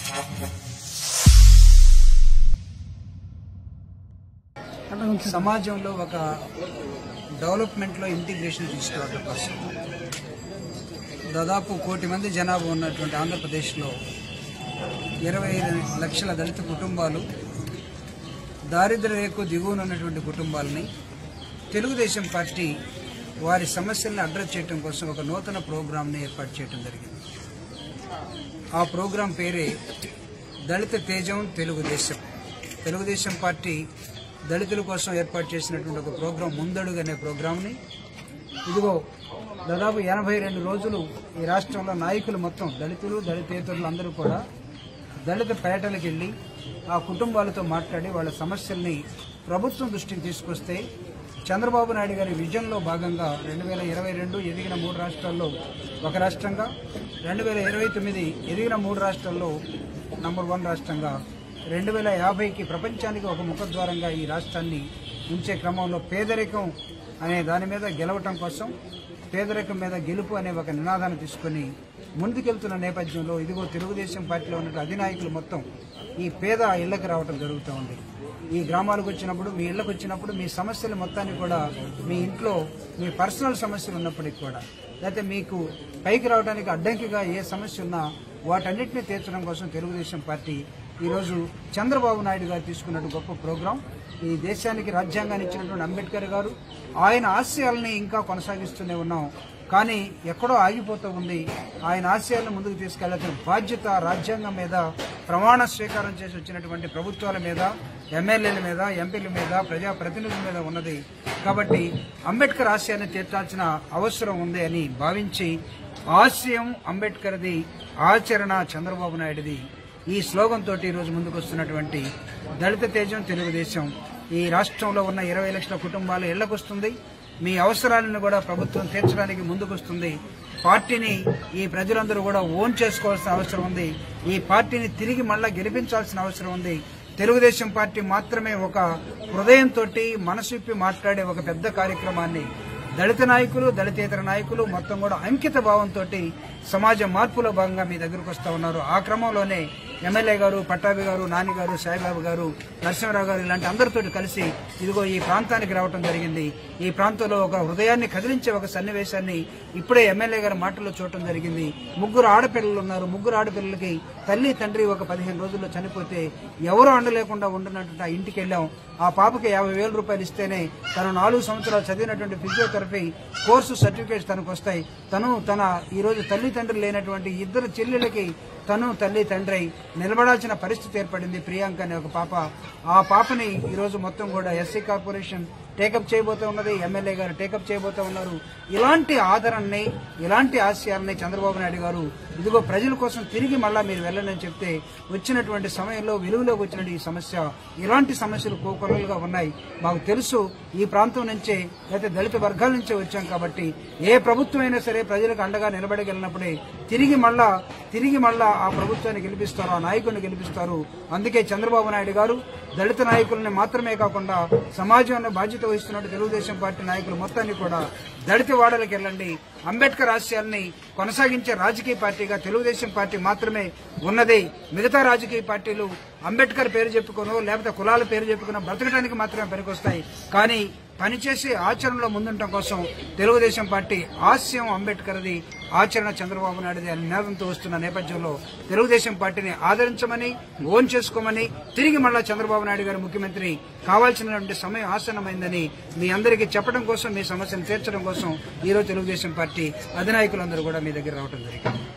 సమాజంలో ఒక డెవలప్మెంట్లో ఇంటిగ్రేషన్ తీసుకురావడం కోసం దాదాపు కోటి మంది జనాభా ఉన్నటువంటి ఆంధ్రప్రదేశ్లో ఇరవై ఐదు లక్షల దళిత కుటుంబాలు దారిద్ర్య రేఖకు దిగువన ఉన్నటువంటి కుటుంబాలని తెలుగుదేశం పార్టీ వారి సమస్యల్ని అడ్రస్ చేయడం కోసం ఒక నూతన ప్రోగ్రాంని ఏర్పాటు చేయడం జరిగింది ఆ ప్రోగ్రాం పేరే దళిత తేజం తెలుగుదేశం తెలుగుదేశం పార్టీ దళితుల కోసం ఏర్పాటు చేసినటువంటి ఒక ప్రోగ్రాం ముందడుగు అనే ప్రోగ్రాంని ఇదిగో దాదాపు ఎనభై రెండు రోజులు ఈ రాష్ట్రంలో నాయకులు మొత్తం దళితులు దళితేతరులు అందరూ కూడా దళిత పేటలకు వెళ్ళి ఆ కుటుంబాలతో మాట్లాడి వాళ్ళ సమస్యల్ని ప్రభుత్వం దృష్టికి తీసుకొస్తే చంద్రబాబు నాయుడు గారి విజన్లో భాగంగా రెండు వేల ఇరవై రెండు ఎదిగిన మూడు రాష్ట్రాల్లో ఒక రాష్ట్రంగా రెండు వేల ఇరవై తొమ్మిది ఎదిగిన మూడు రాష్ట్రాల్లో నంబర్ వన్ రాష్ట్రంగా రెండు వేల యాభైకి ప్రపంచానికి ఒక ముఖద్వారంగా ఈ రాష్ట్రాన్ని ఉంచే క్రమంలో పేదరికం అనే దాని మీద గెలవటం కోసం పేదరికం మీద గెలుపు అనే ఒక నినాదాన్ని తీసుకొని ముందుకెళ్తున్న నేపథ్యంలో ఇదిగో తెలుగుదేశం పార్టీలో ఉన్న అధినాయకులు మొత్తం ఈ పేద ఇళ్లకు రావటం జరుగుతూ ఉంది ఈ గ్రామాలకు వచ్చినప్పుడు మీ ఇళ్లకు వచ్చినప్పుడు మీ సమస్యలు మొత్తాన్ని కూడా మీ ఇంట్లో మీ పర్సనల్ సమస్యలు ఉన్నప్పటికీ కూడా లేకపోతే మీకు పైకి రావడానికి అడ్డంకిగా ఏ సమస్య ఉన్నా వాటన్నిటిని తీర్చడం కోసం తెలుగుదేశం పార్టీ ఈరోజు చంద్రబాబు నాయుడు గారు తీసుకున్నట్టు గొప్ప ప్రోగ్రాం ఈ దేశానికి రాజ్యాంగాన్ని ఇచ్చినటువంటి అంబేద్కర్ గారు ఆయన ఆశయాలని ఇంకా కొనసాగిస్తూనే ఉన్నాం కానీ ఎక్కడో ఆగిపోతూ ఉంది ఆయన ఆశయాలను ముందుకు తీసుకెళ్లాల్సిన బాధ్యత రాజ్యాంగం మీద ప్రమాణ స్వీకారం చేసి వచ్చినటువంటి ప్రభుత్వాల మీద ఎమ్మెల్యేల మీద ఎంపీల మీద ప్రజాప్రతినిధుల మీద ఉన్నది కాబట్టి అంబేద్కర్ ఆశయాన్ని తీర్చాల్సిన అవసరం ఉంది అని భావించి ఆశయం అంబేద్కర్ది ఆచరణ చంద్రబాబు నాయుడుది ఈ స్లోగన్ తోటి ఈరోజు ముందుకు వస్తున్నటువంటి దళిత తేజం తెలుగుదేశం ఈ రాష్ట్రంలో ఉన్న ఇరవై లక్షల కుటుంబాలు ఇళ్లకొస్తుంది మీ అవసరాలను కూడా ప్రభుత్వం తీర్చడానికి ముందుకొస్తుంది పార్టీని ఈ ప్రజలందరూ కూడా ఓన్ చేసుకోవాల్సిన అవసరం ఉంది ఈ పార్టీని తిరిగి మళ్ళా గెలిపించాల్సిన అవసరం ఉంది తెలుగుదేశం పార్టీ మాత్రమే ఒక హృదయంతో మనసు విప్పి మాట్లాడే ఒక పెద్ద కార్యక్రమాన్ని దళిత నాయకులు దళితేతర నాయకులు మొత్తం కూడా అంకిత భావంతో సమాజ మార్పులో భాగంగా మీ దగ్గరకు వస్తూ ఉన్నారు ఆ క్రమంలోనే ఎమ్మెల్యే గారు పట్టాభి గారు నాని గారు సాయిబాబు గారు నరసింహరావు గారు ఇలాంటి అందరితో కలిసి ఇదిగో ఈ ప్రాంతానికి రావడం జరిగింది ఈ ప్రాంతంలో ఒక హృదయాన్ని కదిలించే ఒక సన్నివేశాన్ని ఇప్పుడే ఎమ్మెల్యే గారి మాటల్లో చూడటం జరిగింది ముగ్గురు ఆడపిల్లలు ఉన్నారు ముగ్గురు ఆడపిల్లలకి తల్లి తండ్రి ఒక పదిహేను రోజుల్లో చనిపోతే ఎవరు అండలేకుండా ఉంటున్నట్టు ఆ ఇంటికి వెళ్ళాం ఆ పాపకి యాభై వేల రూపాయలు ఇస్తేనే తను నాలుగు సంవత్సరాలు చదివినటువంటి ఫిజియోథెరపీ కోర్సు సర్టిఫికేట్స్ తనకు వస్తాయి తను తన ఈ రోజు తల్లి తండ్రి లేనటువంటి ఇద్దరు చెల్లెలకి తను తల్లి తండ్రి నిలబడాల్సిన పరిస్థితి ఏర్పడింది ప్రియాంక అనే ఒక పాప ఆ పాపని ఈ రోజు మొత్తం కూడా ఎస్సీ కార్పొరేషన్ టేకప్ చేయబోతూ ఉన్నది ఎమ్మెల్యే గారు టేకప్ చేయబోతూ ఉన్నారు ఇలాంటి ఆదరణని ఇలాంటి ఆశయాలని చంద్రబాబు నాయుడు గారు ఇదిగో ప్రజల కోసం తిరిగి మళ్ళా మీరు వెళ్ళండి అని చెప్తే వచ్చినటువంటి సమయంలో వెలుగులోకి వచ్చిన ఈ సమస్య ఇలాంటి సమస్యలు కోకొరలుగా ఉన్నాయి మాకు తెలుసు ఈ ప్రాంతం నుంచే లేకపోతే దళిత వర్గాల నుంచే వచ్చాం కాబట్టి ఏ ప్రభుత్వం అయినా సరే ప్రజలకు అండగా నిలబడగలిగినప్పుడే తిరిగి మళ్ళా తిరిగి మళ్ళా ఆ ప్రభుత్వాన్ని గెలిపిస్తారు ఆ నాయకుడిని గెలిపిస్తారు అందుకే చంద్రబాబు నాయుడు గారు దళిత నాయకుల్ని మాత్రమే కాకుండా సమాజంలో బాధ్యత వహిస్తున్నట్టు తెలుగుదేశం పార్టీ నాయకులు మొత్తాన్ని కూడా దళిత వాడలకు వెళ్ళండి అంబేద్కర్ ఆశయాల్ని కొనసాగించే రాజకీయ పార్టీగా తెలుగుదేశం పార్టీ మాత్రమే ఉన్నది మిగతా రాజకీయ పార్టీలు అంబేద్కర్ పేరు చెప్పుకోనో లేకపోతే కులాల పేరు చెప్పుకునో బ్రతకడానికి మాత్రమే పనికొస్తాయి కానీ పనిచేసి ఆచరణలో ముందుండటం కోసం తెలుగుదేశం పార్టీ ఆశయం అంబేద్కర్ది ఆచరణ చంద్రబాబు నాయుడుది అనే నినాదంతో వస్తున్న నేపథ్యంలో తెలుగుదేశం పార్టీని ఆదరించమని ఓన్ చేసుకోమని తిరిగి మళ్ళా చంద్రబాబు నాయుడు గారు ముఖ్యమంత్రి కావాల్సినటువంటి సమయం ఆసన్నమైందని మీ అందరికీ చెప్పడం కోసం మీ సమస్యను తీర్చడం కోసం ఈరోజు తెలుగుదేశం పార్టీ అధినాయకులందరూ కూడా మీ దగ్గర రావడం జరిగింది